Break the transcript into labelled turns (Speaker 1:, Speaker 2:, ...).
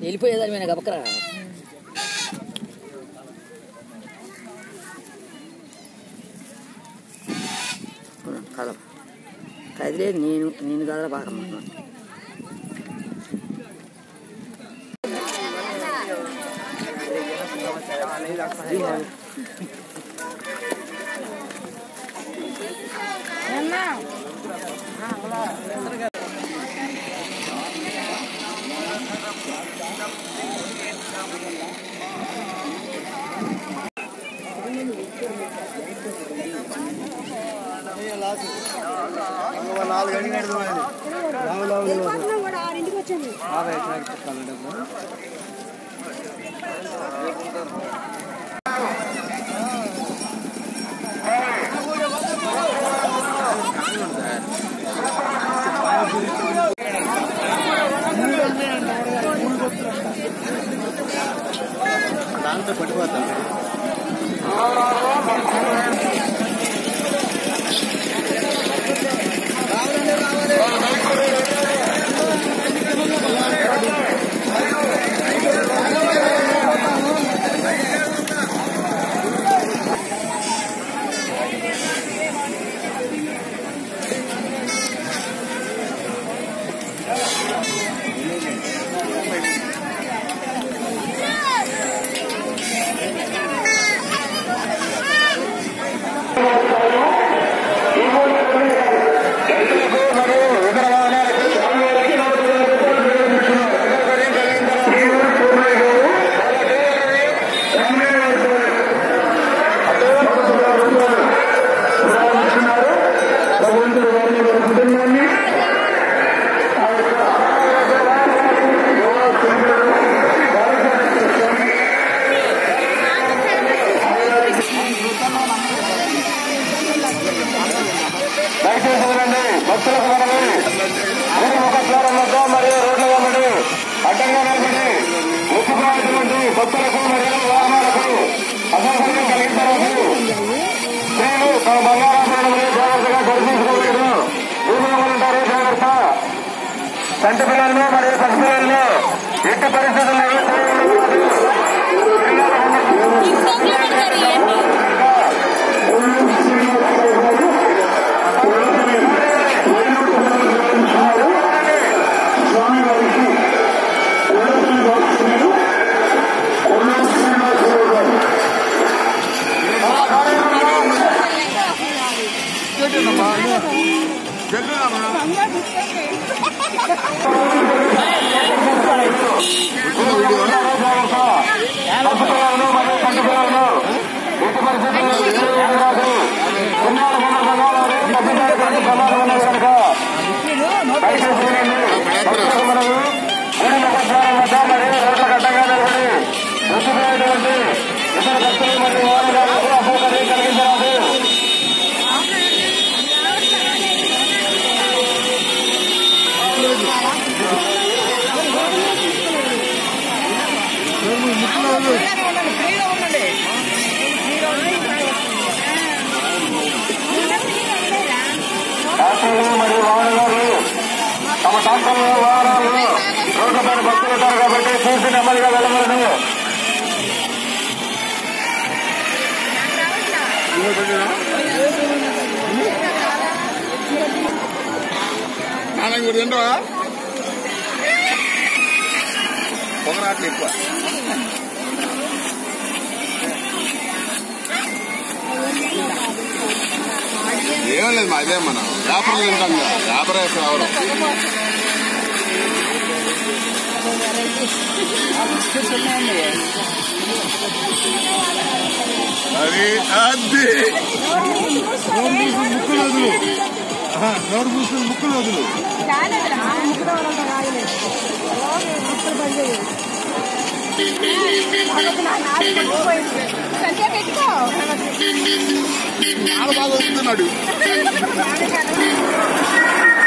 Speaker 1: వెళ్ళిపోయేదాని మీద గబకరా కదల కదిలే నేను నేను కదల బాగా
Speaker 2: వెళ్ళిపోతున్నాం కూడా ఆరింటికి వచ్చింది
Speaker 3: దయచేసి వినండి భక్తులకు మనవి గుడి ముఖ ద్వారం వద్ద మరియు రోడ్ల వెంబడి అడ్డంగా నిలబడి ముక్కుపోయినటువంటి భక్తులకు మరియు వాహనాలకు అసౌకర్యం కలిగించవచ్చు స్త్రీలు తమ బంగారాభరణములు జాగ్రత్తగా దర్శించుకోలేదు ఊళ్ళో ఉంటారు జాగ్రత్త చంటి పిల్లలను మరియు పసిపిల్లలను ఎట్టి పరిస్థితుల్లో పసిపిల్లలను మరియు చంటి పిల్లలను ఎట్టి పరిస్థితుల్లో ఏమీ రాదు చిన్నాల సందర్భంగా వారు పెద్దదారి కంటే ప్రమాదం ఉన్నది కనుక దయచేసి వినండి. భక్తులకు మనవి గుడి ముఖద్వారం వద్ద మరియు రోడ్ల గడ్డంగా నిలబడి ముక్కుపోయేటువంటి ఇతర భక్తులు మరియు వాహనాలకు అసౌకర్యం కలిగించరాదు ట్రాక్టర్లు మరియు వాహనాలు తమ ట్రాక్టర్లు వాహనాలు రోడ్లపైన భక్తులు ఉంటారు కాబట్టి చూసి నెమ్మదిగా వెళ్ళగలను
Speaker 4: నాన్నకి తింటావా పొగరాట్లు ఎక్కువ ఏం లేదు మా అదే మనం వ్యాపారం తింటాం కదా వ్యాపారం రావడం అది అది ముక్కులు వదులు నోరు మూసుకుని ముక్కులు వదులు
Speaker 2: సంధ్య పెట్టుకో
Speaker 4: చాలా బాగా వస్తున్నాడు
Speaker 2: నాన్న